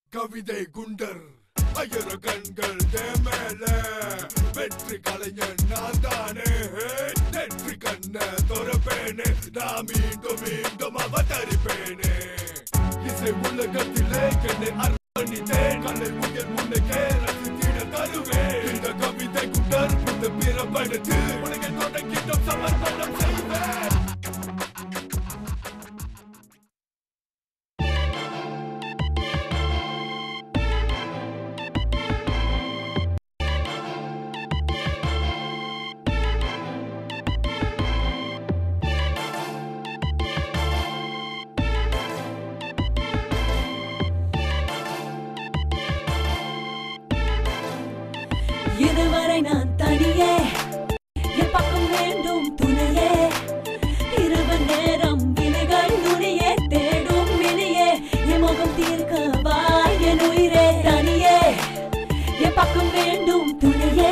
கவிதை குண்டர் ஐயர கண்கள் தேமேல வெற்றி கலைஞன் நான் தானே நெற்றி கண்ண தொரப்பேனே நான் மீண்டும் மீண்டும் அவதரிப்பேனே இசை உலகத்திலே என்னை அர்ப்பணித்தேன் கலை உயர் உனக்கே ரசித்திட தருவேன் இந்த கவிதை குண்டர் இந்த பிறப்படுத்து உனக்கு தொடங்கிட்டும் சமர்ப்பணம் செய்வேன் இதுவரை நான் தனியே என் பக்கம் வேண்டும் துணையே இரவு நேரம் வினைகள் நுனியே தேடும் மினியே என் முகம் தீர்க்க வா என் உயிரே தனியே என் பக்கம் வேண்டும் துணையே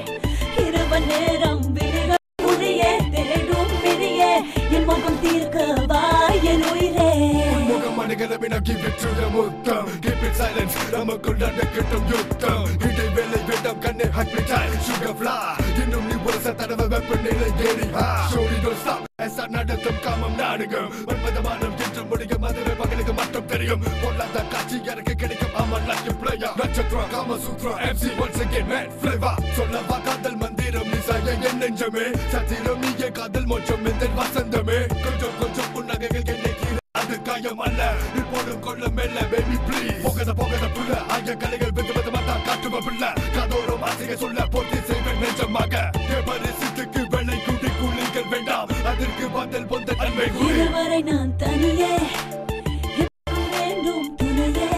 இரவு நேரம் வினைகள் நுனியே தேடும் மினியே என் முகம் தீர்க்க வா என் உயிரே முகம் அணுகலமே நான் keep it to the முத்தம் keep it silent நமக்குள் நடக்கட்டும் யுத்தம் இடைவேளை வேண்டாம் கண்ணே ஹாப்பி டைம் sugar fly இன்னும் நீ ஒரு சத்தடவ வெப்பநிலை ஏறி ஷோரி don't stop எஸ்ஆ நடத்தும் காமம் நாடகம் மன்மதமானம் என்று முடியும் மதுரை மகளுக்கு மட்டும் தெரியும் பொல்லாத காட்சி எனக்கு கிடைக்கும் ஆமா like a player நட்சத்திரம் காம சூத்திரம் MC once again man flavor சொல்லவா காதல் மந்திரம் நிசாய என் நெஞ்சமே சத்திரம் நீயே காதல் மோட்சம் இந்த வசந்தமே கொஞ்சம் கொஞ்சம் புன்னகைகள் என்னை கீழ அது காயம் அல்ல நீ போடும் கொள்ள மெல்ல பேபி ப்ளீஸ் போகத போகத புள்ள ஆகிய கலைகள் வித விதமா தான் காட்டுவ பிள்ள காதோறும் ஆசையை சொல்ல போட்டி செய்வேன் நெஞ்சமாக பரிசுத்துக்கு வெள்ளை குடி குளிகள் வேண்டாம் அதற்கு பதில் பொந்த நன்மை கூறி இதுவரை நான் தனியே எப்போதும் வேண்டும் துணையே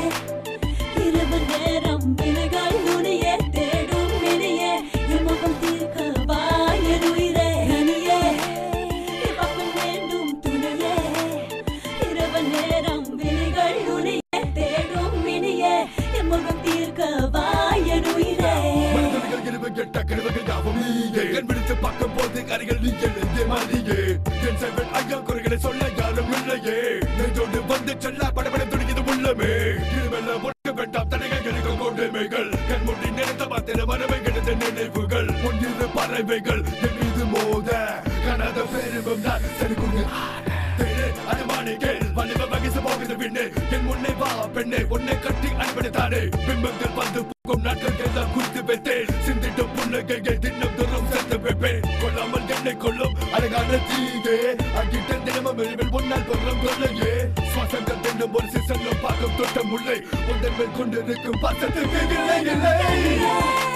இரவு நேரம் வினைகள் நுனியே தேடும் மினியே என் முகம் தீர்க்க வா என் உயிரே தனியே எப்போதும் வேண்டும் துணையே இரவு நேரம் வினைகள் நுனியே தேடும் மினியே என் முகம் தீர்க்க வா என் உயிரே மனிதர்கள் இருவு கெட்ட கிழவுகள் யாவும் நீயே கண் விழித்து பார்க்கும் போது அருகில் நீ எழுந்தே மாறியே என் செல்வன் ஐயா குறைகளை சொல்ல யாரும் இல்லையே நெஞ்சோடு வந்து செல்ல படபட துடிக்குது உள்ளமே இருவெல்ல ஒழுக்க வேண்டாம் தடைகள் இருக்கும் கொடுமைகள் கண் முடி நினைத்த மாத்திர மரபை கிடந்த நினைவுகள் முன்னிரு பறவைகள் என் மீது மோத கனத பேருவும் நான் செலுக்குங்க அனுமானிகள் வலிவ வகிசு போகுது பின்னே என் முன்னே வா பெண்ணே உன்னை கட்டி அன்படுத்தானே பிம்பங்கள் வந்து பூக்கும் நாட்கள் எல்லாம் குறித்து வைத்தேன் சிந்திட்டும் புன்னகைகள் தின்னம் தூரம் சேர்த்து வைப்பேன் கொள்ளாமல் என்னை கொள்ளும் அழகான தீயே அங்கிட்ட தினமும் எழுவில் உன்னால் பொருளும் கொள்ளையே சுவாசங்கள் தின்னும் ஒரு சிசல்லும் பார்க்கும் தொட்ட முல்லை உந்தன் மேல் கொண்டிருக்கும் பாசத்துக்கு இல்லை இல்லை